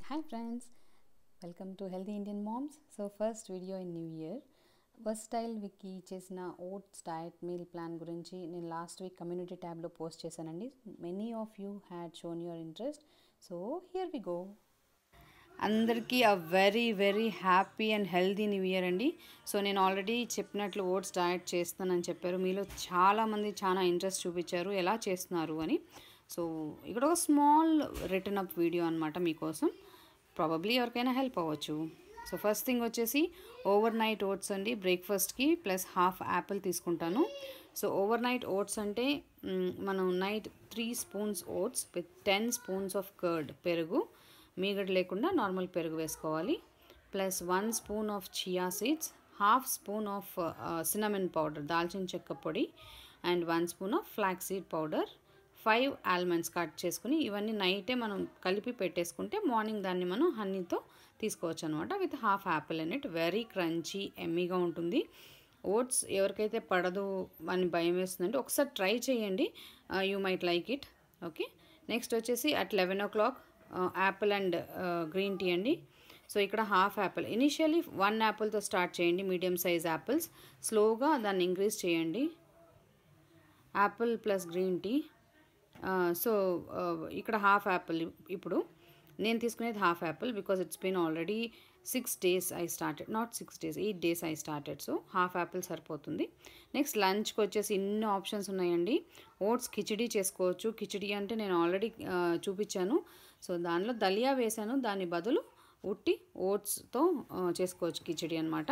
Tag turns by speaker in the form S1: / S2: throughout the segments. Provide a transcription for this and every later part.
S1: Hi friends, welcome to Healthy Indian Moms. So first video in New Year. Versatile Vicky చేసిన oats diet meal plan గురించి నేను last week community ట్యాబ్లో post చేశానండి many of you had shown your interest so here we go అందరికీ a very very happy and healthy new year అండి so నేను already చెప్పినట్లు oats diet చేస్తానని చెప్పారు మీలో చాలామంది చాలా ఇంట్రెస్ట్ చూపించారు ఎలా చేస్తున్నారు అని సో ఇక్కడ ఒక స్మాల్ రిటర్న్ అప్ వీడియో అనమాట మీకోసం ప్రాబబ్లీ ఎవరికైనా హెల్ప్ అవ్వచ్చు సో ఫస్ట్ థింగ్ వచ్చేసి ఓవర్ నైట్ ఓట్స్ అండి బ్రేక్ఫాస్ట్కి ప్లస్ హాఫ్ యాపిల్ తీసుకుంటాను సో ఓవర్ నైట్ ఓట్స్ అంటే మ్, మనం night three spoons oats with ten spoons of curd పెరుగు మీగడ లేకుండా నార్మల్ పెరుగు వేసుకోవాలి plus one spoon of chia seeds half spoon of cinnamon powder దాల్చిన చెక్క పొడి and one spoon of flax seed powder five almonds cut చేసుకుని ఇవన్నీ నైటే మనం కలిపి పెట్టేసుకుంటే మార్నింగ్ దాన్ని మనం హనీతో తీసుకోవచ్చు అనమాట with half apple in it very crunchy ఎమ్మీగా ఉంటుంది ఓట్స్ ఎవరికైతే పడదు అని భయం వేస్తుందంటే ఒకసారి ట్రై చేయండి you might like it okay next వచ్చేసి at eleven o'clock apple and green tea అండి సో ఇక్కడ హాఫ్ యాపిల్ ఇనిషియలీ వన్ యాపిల్తో స్టార్ట్ చేయండి మీడియం సైజ్ యాపిల్స్ స్లోగా దాన్ని ఇంక్రీజ్ చేయండి apple plus green tea so ఇక్కడ హాఫ్ యాపిల్ ఇప్పుడు నేను తీసుకునేది half apple because it's been already six days I started not six days eight days I started so half apple సరిపోతుంది next లంచ్కి వచ్చేసి ఇన్ని ఆప్షన్స్ ఉన్నాయండి ఓట్స్ కిచిడి చేసుకోవచ్చు కిచిడి అంటే నేను ఆల్రెడీ చూపించాను సో దానిలో దలియా వేశాను దాని బదులు ఉట్టి ఓట్స్తో చేసుకోవచ్చు కిచిడి అనమాట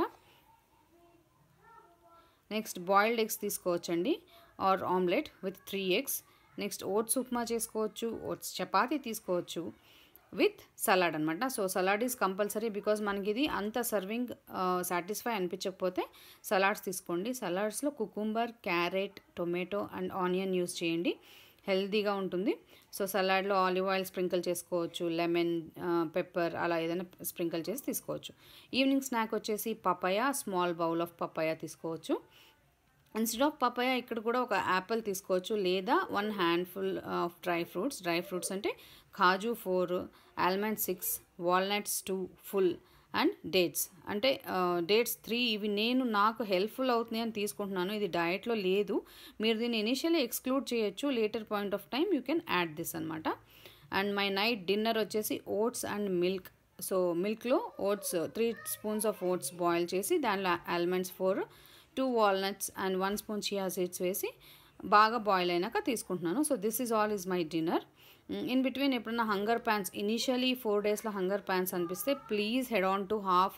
S1: నెక్స్ట్ బాయిల్డ్ ఎగ్స్ తీసుకోవచ్చండి or omelette with three eggs next oats upma చేసుకోవచ్చు ఓట్స్ చపాతీ తీసుకోవచ్చు విత్ సలాడ్ అనమాట so salad is compulsory because మనకి ఇది అంత సర్వింగ్ సాటిస్ఫై అనిపించకపోతే సలాడ్స్ తీసుకోండి సలాడ్స్లో cucumber carrot tomato and onion use చేయండి హెల్తీగా ఉంటుంది సో సలాడ్లో ఆలివ్ ఆయిల్ స్ప్రింకిల్ చేసుకోవచ్చు లెమన్ పెప్పర్ అలా ఏదైనా స్ప్రింకిల్ చేసి తీసుకోవచ్చు ఈవినింగ్ స్నాక్ వచ్చేసి papaya small bowl of papaya తీసుకోవచ్చు ఇన్స్టెడ్ ఆఫ్ పపాయ ఇక్కడ కూడా ఒక యాపిల్ తీసుకోవచ్చు లేదా one handful of dry fruits dry fruits అంటే కాజు four almond six walnuts two full and dates అంటే డేట్స్ త్రీ ఇవి నేను నాకు హెల్ప్ఫుల్ అవుతుంది అని తీసుకుంటున్నాను ఇది డయట్లో లేదు మీరు దీన్ని ఇనిషియల్లీ ఎక్స్క్లూడ్ చేయొచ్చు later point of time you can add this అనమాట అండ్ మై నైట్ డిన్నర్ వచ్చేసి ఓట్స్ అండ్ మిల్క్ సో మిల్క్లో oats three spoons of oats boil చేసి దానిలో almonds four two walnuts and one spoon chia seeds వేసి బాగా boil అయినాక తీసుకుంటున్నాను so this is all is my dinner in between ఎప్పుడన్నా hunger pangs initially four డేస్లో hunger pangs అనిపిస్తే please head on to half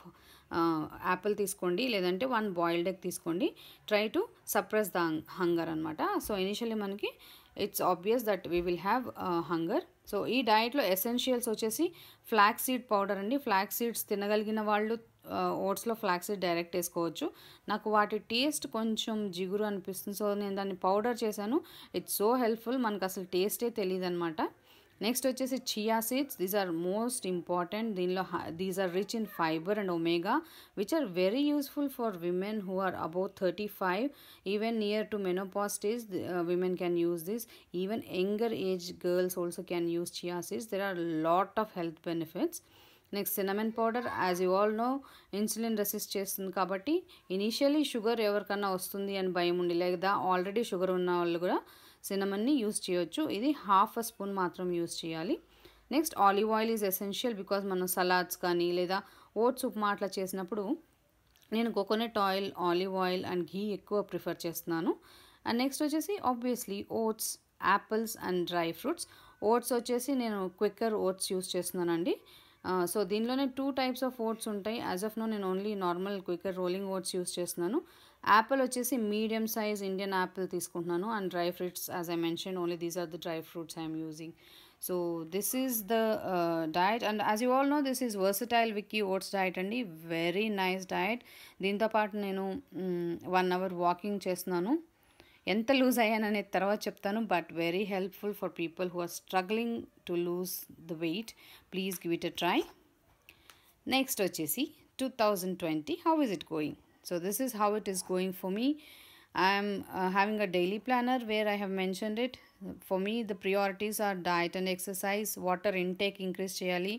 S1: apple తీసుకోండి లేదంటే one boiled egg తీసుకోండి try to suppress the hunger అనమాట సో ఇనిషియలీ మనకి it's obvious that we will have hunger so ఈ డయట్లో ఎసెన్షియల్స్ వచ్చేసి ఫ్లాక్ సీడ్ పౌడర్ అండి ఫ్లాక్ సీడ్స్ తినగలిగిన వాళ్ళు ఓట్స్లో ఫ్లాక్ సీడ్ డైరెక్ట్ వేసుకోవచ్చు నాకు వాటి టేస్ట్ కొంచెం జిగురు అనిపిస్తుంది సో నేను దాన్ని పౌడర్ చేశాను ఇట్స్ సో హెల్ప్ఫుల్ మనకు అసలు టేస్టే తెలియదు అనమాట నెక్స్ట్ వచ్చేసి chia seeds these are most important దీనిలో these are rich in fibre and omega which are very useful for women who are about thirty five even near to menopause stage women can use this even younger age girls also can use chia seeds there are lot of health benefits next cinnamon powder as you all know insulin resist చేస్తుంది కాబట్టి initially sugar ఎవరికన్నా వస్తుంది అని భయం ఉండి లేదా already sugar ఉన్న వాళ్ళు కూడా సినమన్ని యూస్ చేయొచ్చు ఇది హాఫ్ అ స్పూన్ మాత్రం యూస్ చేయాలి next olive oil is essential because మనం సలాడ్స్ కానీ లేదా ఓట్స్ ఉప్మా అట్లా చేసినప్పుడు నేను coconut oil olive oil and ghee ఎక్కువ ప్రిఫర్ చేస్తున్నాను అండ్ నెక్స్ట్ వచ్చేసి obviously oats apples and dry fruits oats వచ్చేసి నేను క్విక్కర్ ఓట్స్ యూస్ చేస్తున్నానండి సో దీనిలోనే టూ టైప్స్ ఆఫ్ ఓట్స్ ఉంటాయి యాజ్ ఆఫ్ నో నేను only normal quicker rolling oats use చేస్తున్నాను యాపిల్ వచ్చేసి మీడియం సైజ్ ఇండియన్ యాపిల్ తీసుకుంటున్నాను and dry fruits as I mention only these are the dry fruits I'm using so this is the diet and as you all know this is versatile Vicky oats diet అండి very nice diet దీంతోపాటు నేను one hour walking చేస్తున్నాను ఎంత loose అయ్యాననేది తర్వాత చెప్తాను but very helpful for people who are struggling to lose the weight please give it a try next వచ్చేసి two thousand twenty how is it going so this is how it is going for me I am uh, having a daily planner where I have mentioned it. For me, the priorities are diet and exercise, water intake increase చేయాలి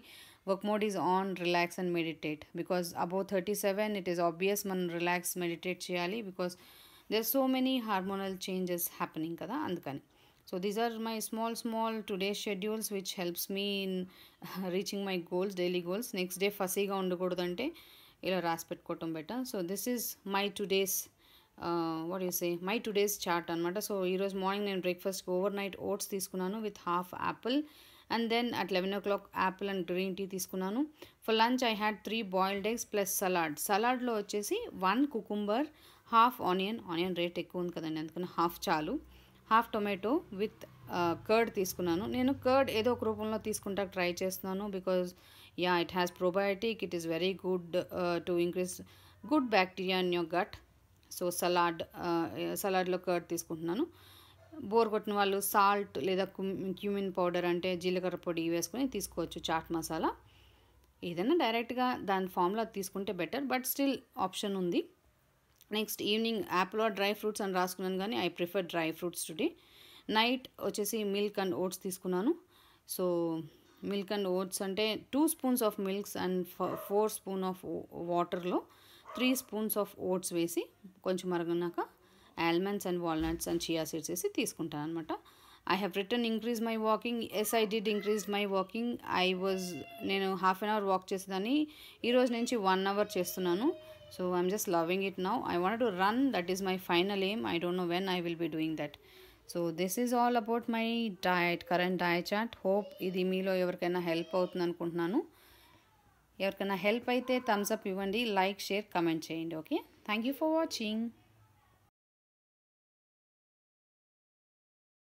S1: work mode is on relax and meditate because above thirty seven it is obvious మనం relax meditate చేయాలి because there so many hormonal changes happening కదా అందుకని so these are my small small today schedules which helps me in reaching my goals daily goals next day ఫసీగా ఉండకూడదంటే ఇలా రాసి పెట్టుకోవటం better so this is my today's what you say my today's chart అనమాట సో ఈరోజు morning నేను బ్రేక్ఫాస్ట్కి ఓవర్ నైట్ ఓట్స్ తీసుకున్నాను with half apple and then at eleven o'clock apple and green tea తీసుకున్నాను for lunch I had three boiled eggs plus salad సలాడ్లో వచ్చేసి one cucumber half onion onion rate ఎక్కువ ఉంది కదండి అందుకని half చాలు half tomato with curd తీసుకున్నాను నేను కర్డ్ ఏదో ఒక రూపంలో తీసుకుంటా ట్రై చేస్తున్నాను because ya it has probiotic it is very good to increase good bacteria in your gut so salad సలాడ్లో కర్డ్ తీసుకుంటున్నాను బోర్ కొట్టిన వాళ్ళు సాల్ట్ లేదా క్యూమిన్ పౌడర్ అంటే జీలకర్ర పొడి వేసుకొని తీసుకోవచ్చు చాట్ మసాలా ఏదైనా డైరెక్ట్గా దాని ఫామ్లో తీసుకుంటే బెటర్ బట్ స్టిల్ ఆప్షన్ ఉంది నెక్స్ట్ ఈవినింగ్ యాప్లో డ్రై ఫ్రూట్స్ అని రాసుకున్నాను కానీ I prefer dry fruits today night వచ్చేసి మిల్క్ అండ్ ఓట్స్ తీసుకున్నాను సో మిల్క్ అండ్ ఓట్స్ అంటే two spoons of milks and four spoon of వాటర్లో త్రీ స్పూన్స్ ఆఫ్ ఓట్స్ వేసి కొంచెం మరగనాక almonds and walnuts and chia seeds వేసి తీసుకుంటాను అనమాట I have return increase my walking yes I did increase my walking I was నేను half an hour walk చేసేదాన్ని ఈరోజు నుంచి వన్ అవర్ చేస్తున్నాను so I'm just loving it now I want to run that is my final aim I don't know when I will be doing that so this is all about my diet current diet chart hope ఇది మీలో ఎవరికైనా help అవుతుంది అనుకుంటున్నాను ఎవరికైనా help అయితే thumbs up ఇవ్వండి like share comment చేయండి okay thank you for watching